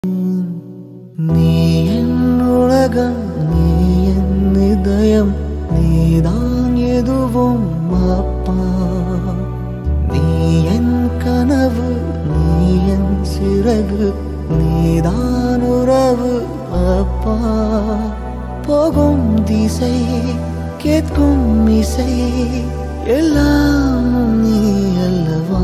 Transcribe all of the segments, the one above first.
நீ என் உலகம் நீ என் இதயம் நீதான் எதுவும் அப்பா நீ என் கனவு நீ என் சிறகு நீதான் உறவு அப்பா போகும் திசை கேட்கும் இசை எல்லாம் நீ அல்லவா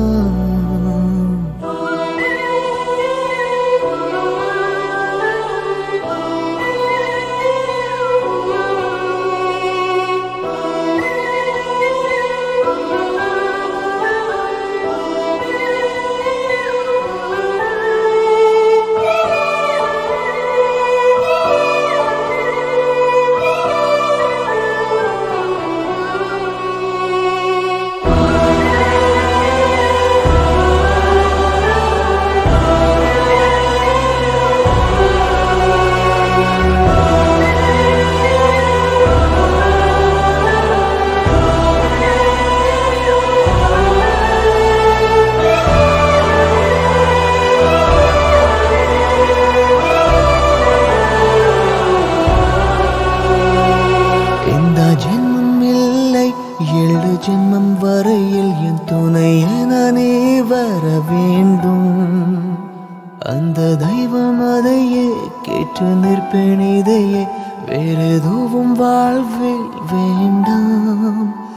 இந்த ஜென்மம் இல்லை ஏழு ஜென்மம் வரையில் என் துணை என நீ வர வேண்டும் அந்த தெய்வம் அதையே கேட்டு நிற்பேன் இதையே வேறெதுவும் வாழ்வில் வேண்டாம்